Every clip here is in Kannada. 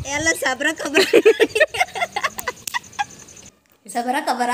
ಎಲ್ಲ ಸಬ್ರ ಕಬ್ರ ಸಬರ ಕಬರ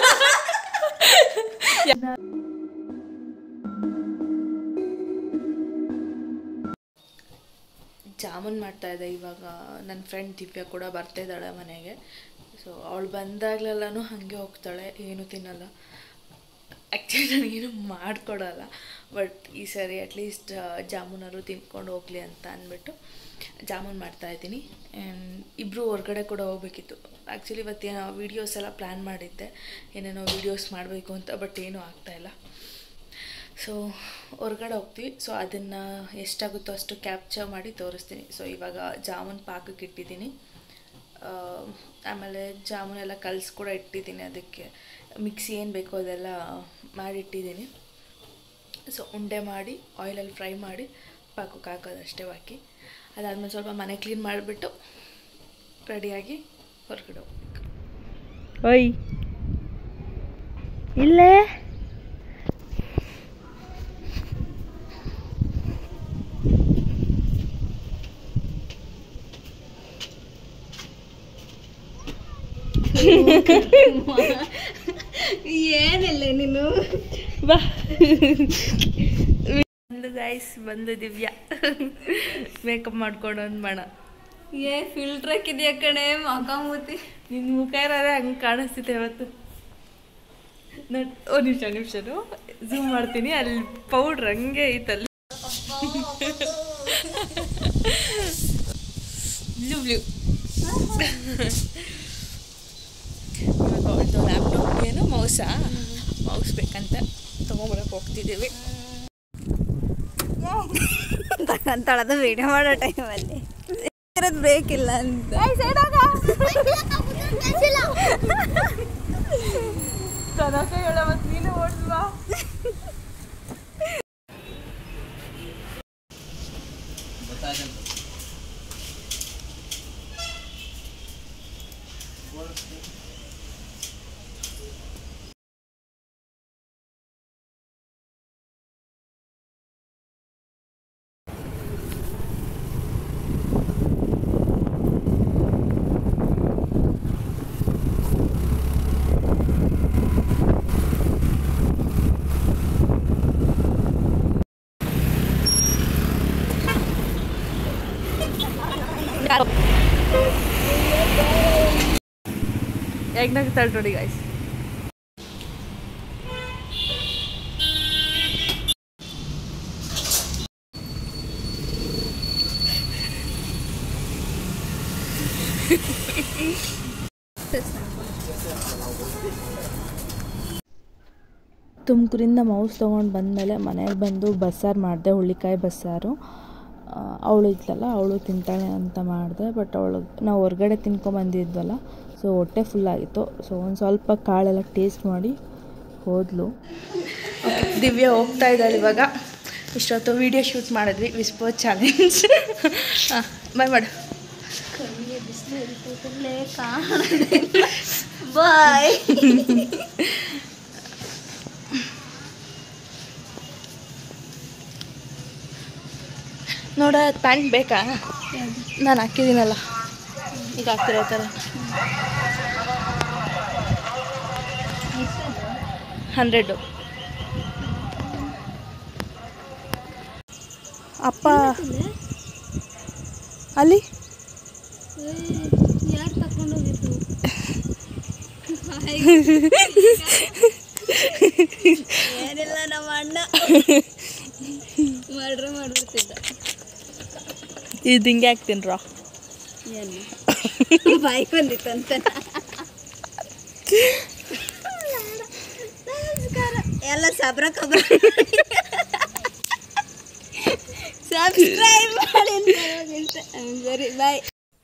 ಜಾಮೂನ್ ಮಾಡ್ತಾ ಇದ್ದೆ ಇವಾಗ ನನ್ನ ಫ್ರೆಂಡ್ ದಿವ್ಯಾ ಕೂಡ ಬರ್ತಾ ಇದ್ದಾಳೆ ಮನೆಗೆ ಸೊ ಅವಳು ಬಂದಾಗ್ಲೆಲ್ಲನೂ ಹಾಗೆ ಹೋಗ್ತಾಳೆ ಏನು ತಿನ್ನಲ್ಲ ಆ್ಯಕ್ಚುಲಿ ನನಗೇನು ಮಾಡಿಕೊಡಲ್ಲ ಬಟ್ ಈ ಸರಿ ಅಟ್ಲೀಸ್ಟ್ ಜಾಮೂನಾದ್ರು ತಿನ್ಕೊಂಡು ಹೋಗಲಿ ಅಂತ ಅಂದ್ಬಿಟ್ಟು ಜಾಮೂನ್ ಮಾಡ್ತಾಯಿದ್ದೀನಿ ಆ್ಯಂಡ್ ಇಬ್ಬರು ಹೊರಗಡೆ ಕೂಡ ಹೋಗ್ಬೇಕಿತ್ತು ಆ್ಯಕ್ಚುಲಿ ಇವತ್ತೇನೋ ವೀಡಿಯೋಸ್ ಎಲ್ಲ ಪ್ಲ್ಯಾನ್ ಮಾಡಿದ್ದೆ ಏನೇನೋ ವೀಡಿಯೋಸ್ ಮಾಡಬೇಕು ಅಂತ ಬಟ್ ಏನೂ ಆಗ್ತಾಯಿಲ್ಲ ಸೊ ಹೊರಗಡೆ ಹೋಗ್ತೀವಿ ಸೊ ಅದನ್ನು ಎಷ್ಟಾಗುತ್ತೋ ಅಷ್ಟು ಕ್ಯಾಪ್ಚರ್ ಮಾಡಿ ತೋರಿಸ್ತೀನಿ ಸೊ ಇವಾಗ ಜಾಮೂನ್ ಪಾಕಕ್ಕೆ ಇಟ್ಟಿದ್ದೀನಿ ಆ, ಆಮೇಲೆ ಜಾಮೂನ್ ಎಲ್ಲ ಕಲ್ಸಿ ಕೂಡ ಇಟ್ಟಿದ್ದೀನಿ ಅದಕ್ಕೆ ಮಿಕ್ಸಿ ಏನು ಬೇಕೋ ಅದೆಲ್ಲ ಮಾಡಿಟ್ಟಿದ್ದೀನಿ ಸೊ ಉಂಡೆ ಮಾಡಿ ಆಯಿಲಲ್ಲಿ ಫ್ರೈ ಮಾಡಿ ಪಾಕಕ್ಕೆ ಹಾಕೋದಷ್ಟೇ ಬಾಕಿ ಅದಾದಮೇಲೆ ಸ್ವಲ್ಪ ಮನೆ ಕ್ಲೀನ್ ಮಾಡಿಬಿಟ್ಟು ರೆಡಿಯಾಗಿ ಹೊರಗಡೆ ಹೋಗ್ಬೇಕು ಓಯ್ ಇಲ್ಲೇ ಏನಿಲ್ಲ ನೀನು ಬಾ ಬಂದು ಗೈಸ್ ಬಂದು ದಿವ್ಯಾ ಮೇಕಪ್ ಮಾಡ್ಕೊಂಡು ಒಂದು ಬಣ ಏ ಫಿಲ್ಟರ್ ಹಾಕಿದ್ಯಾ ಕಣೆ ಮಕ ಮೂತಿ ನಿನ್ನ ಮುಖ ಇರೋದೇ ಹಂಗೆ ಕಾಣಿಸ್ತಿದೆ ಇವತ್ತು ನೋಡಿ ಓ ನಿಮಿಷ ನಿಮಿಷನು ಝೂಮ್ ಮಾಡ್ತೀನಿ ಅಲ್ಲಿ ಪೌಡ್ರ್ ಹಂಗೆ ಐತಲ್ಲಿ ಬ್ಲೂ ಬ್ಲೂ ಇವಾಗ ಅವಳದು ಲ್ಯಾಪ್ಟಾಪ್ ಏನು ಮೌಸಾ ಮೌಸ್ ಬೇಕಂತ ತೊಗೊಂಬರಕ್ಕೆ ಹೋಗ್ತಿದ್ದೀವಿ ತಳದ ವಿಡಿಯೋ ಮಾಡೋ ಟೈಮಲ್ಲಿ ಇರೋದು ಬ್ರೇಕ್ ಇಲ್ಲ ಅಂತ ನೀನು ಓಡಿಸ್ವಾ ಹೇಗೆ ನಗ್ತಾಳೆ ನೋಡಿ ಗಾಯ್ಸ್ ತುಮಕೂರಿಂದ ಮೌಸ್ ತೊಗೊಂಡು ಬಂದಮೇಲೆ ಮನೆಗೆ ಬಂದು ಬಸ್ಸಾರು ಮಾಡಿದೆ ಹುಳ್ಳಿಕಾಯಿ ಬಸ್ಸಾರು ಅವಳು ಇದ್ಲಲ್ಲ ಅವಳು ತಿಂತಾಳೆ ಅಂತ ಮಾಡಿದೆ ಬಟ್ ಅವಳು ನಾವು ಹೊರಗಡೆ ತಿನ್ಕೊಂಬಂದಿದ್ವಲ್ಲ ಸೊ ಹೊಟ್ಟೆ ಫುಲ್ ಆಗಿತ್ತು ಸೊ ಒಂದು ಸ್ವಲ್ಪ ಕಾಳೆಲ್ಲ ಟೇಸ್ಟ್ ಮಾಡಿ ಹೋದ್ಲು ದಿವ್ಯಾ ಹೋಗ್ತಾ ಇದ್ದಾಳೆ ಇವಾಗ ಇಷ್ಟೊತ್ತು ವಿಡಿಯೋ ಶೂಟ್ ಮಾಡಿದ್ವಿ ವಿಸ್ಪೋ ಚಾಲೆಂಜ್ ಹಾಂ ಬಾಯ್ ಮಾಡು ಬಾಯ್ ನೋಡ ಪ್ಯಾಂಟ್ ಬೇಕಾ ನಾನು ಹಾಕಿದ್ದೀನಲ್ಲ ಈಗ ಹಾಕಿರೋ ಥರ ಹಂಡ್ರೆಡು ಅಪ್ಪ ಅಲ್ಲಿ ಯಾರು ತಕೊಂಡೋಗಿದ್ದು ಏನಿಲ್ಲ ನಮ್ಮ ಅಣ್ಣ ಮಾಡ್ರೆ ಮಾಡ್ಬಿಡ್ತಿದ್ದ ಇದು ಹಿಂಗೆ ಹಾಕ್ತೀನಿ ರಾ ಏನು ಬಾಯಿ ಬಂದಿತ್ತಂತ ನಮಸ್ಕಾರ ಎಲ್ಲ ಸಬ್ರ ಕಬ್ರ ಸಬ್ಸ್ಕ್ರೈಬ್ ಮಾಡಿ ಸರಿ ಬಾಯ್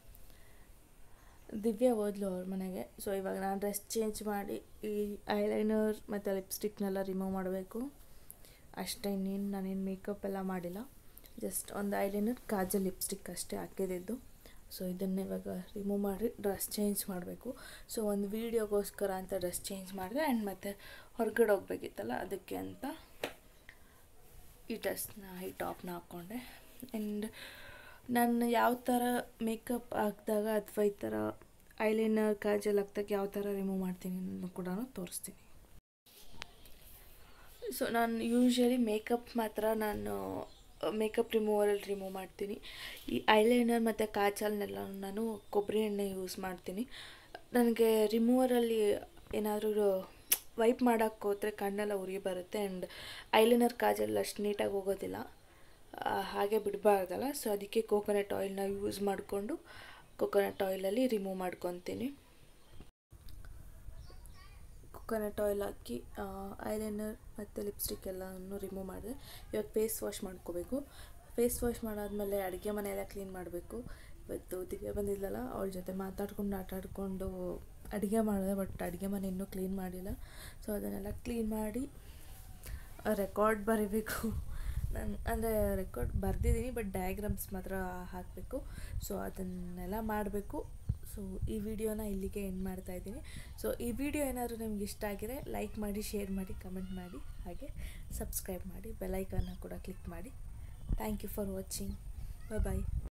ದಿವ್ಯಾ ಹೋದ್ಲು ಅವ್ರ ಮನೆಗೆ ಸೊ ಇವಾಗ ನಾನು ಡ್ರೆಸ್ ಚೇಂಜ್ ಮಾಡಿ ಈ ಐಲೈನರ್ ಮತ್ತು ಲಿಪ್ಸ್ಟಿಕ್ನೆಲ್ಲ ರಿಮೂವ್ ಮಾಡಬೇಕು ಅಷ್ಟೇ ಇನ್ನೇನು ನಾನೇನು ಮೇಕಪ್ ಎಲ್ಲ ಮಾಡಿಲ್ಲ ಜಸ್ಟ್ ಒಂದು ಐಲೈನರ್ ಕಾಜಲ್ ಲಿಪ್ಸ್ಟಿಕ್ ಅಷ್ಟೇ ಹಾಕಿದ್ದು ಸೊ ಇದನ್ನು ಇವಾಗ ರಿಮೂವ್ ಮಾಡಿ ಡ್ರೆಸ್ ಚೇಂಜ್ ಮಾಡಬೇಕು ಸೊ ಒಂದು ವೀಡಿಯೋಗೋಸ್ಕರ ಅಂತ ಡ್ರೆಸ್ ಚೇಂಜ್ ಮಾಡಿದೆ ಆ್ಯಂಡ್ ಮತ್ತು ಹೊರಗಡೆ ಹೋಗ್ಬೇಕಿತ್ತಲ್ಲ ಅದಕ್ಕೆ ಅಂತ ಈ ಡ್ರೆಸ್ನ ಈ ಟಾಪ್ನ ಹಾಕ್ಕೊಂಡೆ ಆ್ಯಂಡ್ ನಾನು ಯಾವ ಥರ ಮೇಕಪ್ ಹಾಕಿದಾಗ ಅಥವಾ ಈ ಥರ ಐಲೈನರ್ ಕಾಜಲ್ ಹಾಕ್ದಾಗ ಯಾವ ಥರ ರಿಮೂವ್ ಮಾಡ್ತೀನಿ ಅನ್ನೋದನ್ನು ಕೂಡ ತೋರಿಸ್ತೀನಿ ಸೊ ನಾನು ಯೂಶ್ವಲಿ ಮೇಕಪ್ ಮಾತ್ರ ನಾನು ಮೇಕಪ್ ರಿಮೂವರಲ್ಲಿ ರಿಮೂವ್ ಮಾಡ್ತೀನಿ ಈ ಐಲೈನರ್ ಮತ್ತು ಕಾಜಲ್ನೆಲ್ಲ ನಾನು ಕೊಬ್ಬರಿ ಎಣ್ಣೆ ಯೂಸ್ ಮಾಡ್ತೀನಿ ನನಗೆ ರಿಮೂವರಲ್ಲಿ ಏನಾದರೂ ವೈಪ್ ಮಾಡೋಕ್ಕೆ ಹೋದರೆ ಕಣ್ಣೆಲ್ಲ ಉರಿ ಬರುತ್ತೆ ಆ್ಯಂಡ್ ಐಲೈನರ್ ಕಾಜಲ್ ಅಷ್ಟು ನೀಟಾಗಿ ಹೋಗೋದಿಲ್ಲ ಆ, ಹಾಗೆ ಬಿಡಬಾರ್ದಲ್ಲ ಸೊ ಅದಕ್ಕೆ ಕೋಕೋನಟ್ ಆಯಿಲ್ನ ಯೂಸ್ ಮಾಡಿಕೊಂಡು ಕೋಕೋನಟ್ ಆಯಿಲಲ್ಲಿ ರಿಮೂವ್ ಮಾಡ್ಕೊತೀನಿ ಕೊಕೊನಟ್ ಆಯಿಲ್ ಹಾಕಿ ಐಲೈನರ್ ಮತ್ತು ಲಿಪ್ಸ್ಟಿಕ್ ಎಲ್ಲನೂ ರಿಮೂವ್ ಮಾಡಿದೆ ಇವಾಗ ಫೇಸ್ ವಾಶ್ ಮಾಡ್ಕೋಬೇಕು ಫೇಸ್ ವಾಶ್ ಮಾಡಾದಮೇಲೆ ಅಡುಗೆ ಮನೆಯೆಲ್ಲ ಕ್ಲೀನ್ ಮಾಡಬೇಕು ಇವತ್ತು ದಿವ್ಯ ಬಂದಿಲ್ಲಲ್ಲ ಅವಳ ಜೊತೆ ಮಾತಾಡ್ಕೊಂಡು ಆಟ ಆಡಿಕೊಂಡು ಅಡುಗೆ ಮಾಡಿದೆ ಬಟ್ ಅಡುಗೆ ಮನೆ ಇನ್ನೂ ಕ್ಲೀನ್ ಮಾಡಿಲ್ಲ ಸೊ ಅದನ್ನೆಲ್ಲ ಕ್ಲೀನ್ ಮಾಡಿ ರೆಕಾರ್ಡ್ ಬರೀಬೇಕು ನಾನು ಅಂದರೆ ರೆಕಾರ್ಡ್ ಬರೆದಿದ್ದೀನಿ ಬಟ್ ಡಯಾಗ್ರಾಮ್ಸ್ ಮಾತ್ರ ಹಾಕಬೇಕು ಸೊ ಅದನ್ನೆಲ್ಲ ಮಾಡಬೇಕು ಸೊ ಈ ವಿಡಿಯೋನ ಇಲ್ಲಿಗೆ ಎಂಡ್ ಮಾಡ್ತಾ ಇದ್ದೀನಿ ಸೊ ಈ ವಿಡಿಯೋ ಏನಾದರೂ ನಿಮ್ಗೆ ಇಷ್ಟ ಆಗಿದ್ರೆ ಲೈಕ್ ಮಾಡಿ ಶೇರ್ ಮಾಡಿ ಕಮೆಂಟ್ ಮಾಡಿ ಹಾಗೆ ಸಬ್ಸ್ಕ್ರೈಬ್ ಮಾಡಿ ಬೆಲೈಕನ್ನ ಕೂಡ ಕ್ಲಿಕ್ ಮಾಡಿ thank you for watching bye bye